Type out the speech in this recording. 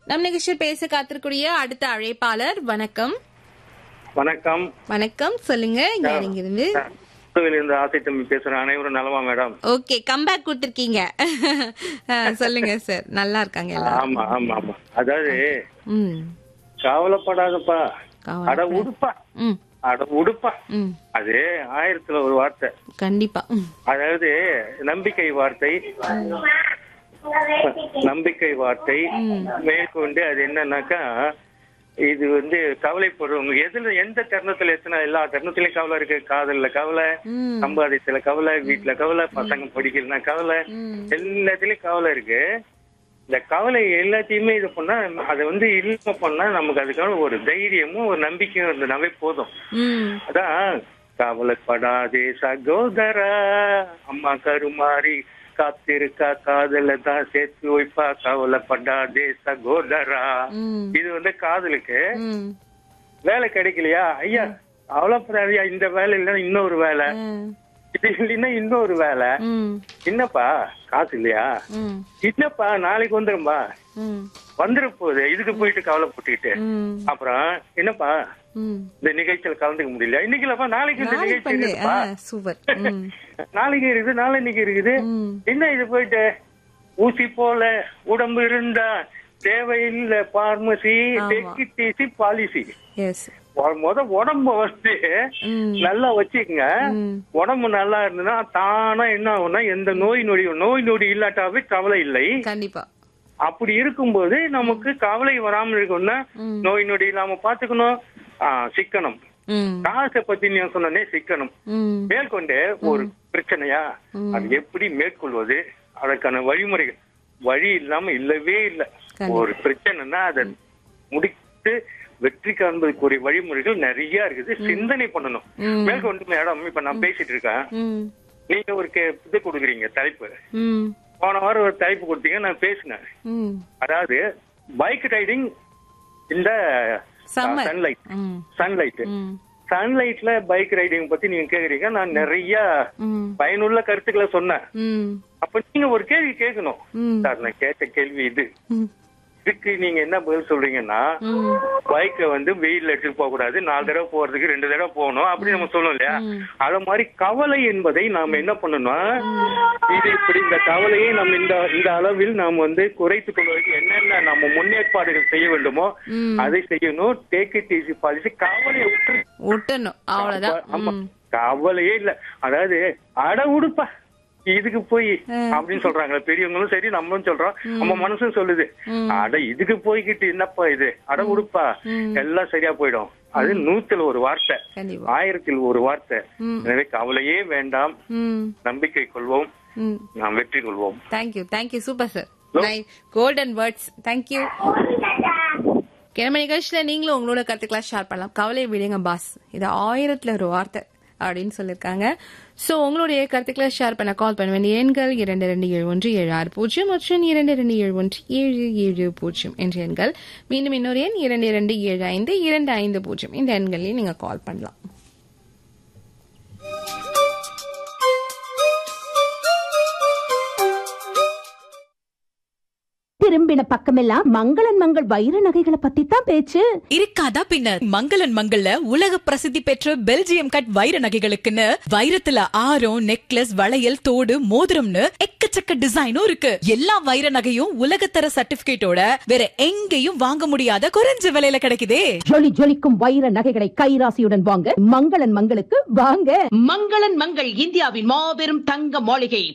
நம் நிகழ்ச்சியில் பேச காத்திருக்கூடிய அடுத்த அழைப்பாளர் வணக்கம் வணக்கம் வணக்கம் சொல்லுங்க யார் இங்க இருந்து இருந்து ஆசை தம்பி பேசுறேன் அனைவரும் நலமா மேடம் ஓகே கம்பேக் கொடுத்திருக்கீங்க ஆ, சொல்லுங்க சார் நல்லா இருக்காங்க எல்லாரும் ஆமா ஆமா ஆமா அதாவது ம் கவலைப்படாதப்பா கவலை- அட உடுப்பா ம் அட உடுப்பா ம் அது ஆயிரத்துல ஒரு வார்த்தை கண்டிப்பா ம் அதாவது நம்பிக்கை வார்த்தை நம்பிக்கை வார்த்தை மேற்கொண்டு அது என்னன்னாக்கா இது வந்து கவலைப்படுறவங்க எதுல எந்த தருணத்துல எத்தனை எல்லா தருணத்திலயும் கவலை இருக்கு காதல்ல கவலை ம் சம்பாதிச்சல கவலை வீட்டுல கவலை பசங்க படிக்கலன்னா கவலை ம் எல்லாத்துலயும் கவலை இருக்கு இந்த கவலை எல்லாத்தையுமே இது பண்ணா அதை வந்து இல்லாம பண்ணா நமக்கு அதுக்கான ஒரு தைரியமும் ஒரு நம்பிக்கையும் இருந்தனாவே போதும் ம் அதான் கவலைப்படாதே சகோதரா அம்மா கருமாறி காத்திருக்கா காதல தான் சேர்த்து வைப்பா கவலைப்படாதே சகோதரா ம் இது வந்து காதலுக்கு ம் வேலை கிடைக்கலையா ஐயா கவலைப்படாதயா இந்த வேலை இல்லைன்னா இன்னொரு வேலை ம் இது இல்லைன்னா இன்னொரு வேலை ம் என்னப்பா காசு இல்லையா ம் என்னப்பா நாளைக்கு வந்துரும்பா ம் வந்துட போகுது இதுக்கு போயிட்டு கவலைப்பட்டுக்கிட்டு ம் அப்புறம் என்னப்பா ம் இந்த நிகழ்ச்சியில கலந்துக்க முடியல இன்னைக்கு இல்லப்பா நாளைக்கு இந்த நாளைக்கு நிகழ்ச்சி பண்ணு ஆ இருக்குப்பா சூப்பர் ம் நாளைக்கு இருக்குது நாளைக்கு இருக்குது ம் என்ன இது போயிட்டு ஊசி போல உடம்பு இருந்தா தேவையில்லை பார்மசி ஆமா. டெக்கி டிசி பாலிசி எஸ் முத உடம்ப வந்து ம் நல்லா வச்சுக்கங்க ம் உடம்பு நல்லா இருந்ததுன்னா தானா என்ன ஆகும்னா எந்த நோய் நொடி நோய் நொடி இல்லாட்டாவே கவலை இல்லை கண்டிப்பா அப்படி இருக்கும்போது நமக்கு கவலை வராமல் இருக்கணும்னா ம் நோய் நொடி இல்லாம பாத்துக்கணும் ஆ, சிக்கனம் ம் காசை பத்தி நீங்க சொன்னே சிக்கனம் ம் மேற்கொண்டு ஒரு பிரச்சனையா ம். அது எப்படி மேற்கொள்வது அதற்கான வழிமுறைகள் வழி இல்லாம இல்லவே இல்ல கண்டிப்பா. ஒரு பிரச்சனைனா அதை முடித்து வெற்றி காண்பதற்குரிய வழிமுறைகள் நிறைய இருக்குது சிந்தனை பண்ணணும் ம். மேற்கொண்டு மேடம் இப்ப நான் பேசிட்டு இருக்கேன் ம் நீங்க ஒரு கே- இது கொடுக்குறீங்க தலைப்பு ம் போன வாரம் ஒரு தலைப்பு கொடுத்தீங்க நான் பேசினேன் ம் அதாவது பைக் ரைடிங் இந்த சம்மர் சன்லைட் ம் சன்லைட் ம் சன்லைட்ல பைக் ரைடிங் பத்தி நீங்க கேக்குறீங்க நான் நிறைய ம் பயனுள்ள கருத்துக்களை சொன்னேன் ம் அப்ப நீங்க ஒரு கேள்வி கேட்கணும் ம் சார் நான் கேட்ட கேள்வி இது ம் இதுக்கு நீங்க என்ன பதில் சொல்றீங்கன்னா ம் பைக்கை வந்து வெயில்ல எடுத்துட்டு போக கூடாது நாலு தடவை போறதுக்கு ரெண்டு தடவை போகணும் அப்படி நம்ம சொல்லணும் இல்லையா ம். அத மாதிரி கவலை என்பதை நாம என்ன பண்ணணும்னா இது இப்படி இந்த கவலையை நம்ம இந்த இந்த அளவில் நாம் வந்து குறைத்துக் கொள்வதற்கு என்னென்ன நம்ம முன்னேற்பாடுகள் செய்ய வேண்டுமோ ம் அதை செய்யணும் டேக் இட் ஈஸி பாலிசி கவலையை விட்டு விட்டணும் அவ்வளவுதான் ஆமா ம் கவலையே இல்ல அதாவது அட உடுப்பா இதுக்கு போய் அப்படின்னு சொல்றாங்க பெரியவங்களும் சரி நம்மளும் சொல்றோம் நம்ம மனசும் சொல்லுது ம். அட இதுக்கு போய்கிட்டு என்னப்பா இது அட உடுப்பா ம். எல்லாம் சரியா போயிடும் அது நூத்துல ஒரு வார்த்தை கண்டிப்பா ஆயிரத்தில் ஒரு வார்த்தை ம் எனவே கவலையே வேண்டாம் ம் நம்பிக்கை கொள்வோம் ம் நாம் வெற்றி கொள்வோம் thank you thank you super sir nine golden words thank you கிழமை நிகழ்ச்சியில நீங்களும் உங்களோட கருத்துக்களை ஷேர் பண்ணலாம் கவலை விடுங்க பாஸ் இது ஆயிரத்துல ஒரு வார்த்தை அப்படின்னு சொல்லியிருக்காங்க சோ உங்களுடைய கருத்துக்களை ஷேர் பண்ண கால் பண்ண வேண்டிய எண்கள் இரண்டு ரெண்டு ஏழு ஒன்று ஏழு ஆறு பூஜ்ஜியம் மற்றும் இரண்டு ரெண்டு ஏழு ஒன்று ஏழு ஏழு பூஜ்ஜியம் என்ற எண்கள் மீண்டும் இன்னொரு எண் இரண்டு இரண்டு ஏழு ஐந்து இரண்டு ஐந்து பூஜ்ஜியம் இந்த எண்களையும் நீங்க கால் பண்ணலாம் திரும்பின பக்கமெல்லாம் மங்களன் மங்கள் வைர நகைகளை பத்தி தான் பேச்சு இருக்காதா பின்ன மங்களன் மங்கள்ல உலக பிரசித்தி பெற்ற பெல்ஜியம் கட் வைர நகைகளுக்குன்னு வைரத்துல ஆரம் நெக்லஸ் வளையல் தோடு மோதிரம்னு எக்கச்சக்க டிசைனும் இருக்கு எல்லா வைர நகையும் உலகத்தர சர்டிபிகேட்டோட வேற எங்கேயும் வாங்க முடியாத குறைஞ்ச விலையில கிடைக்குதே ஜொலி ஜொலிக்கும் வைர நகைகளை கைராசியுடன் வாங்க மங்களன் மங்களுக்கு வாங்க மங்களன் மங்கள் இந்தியாவின் மாபெரும் தங்க மாளிகை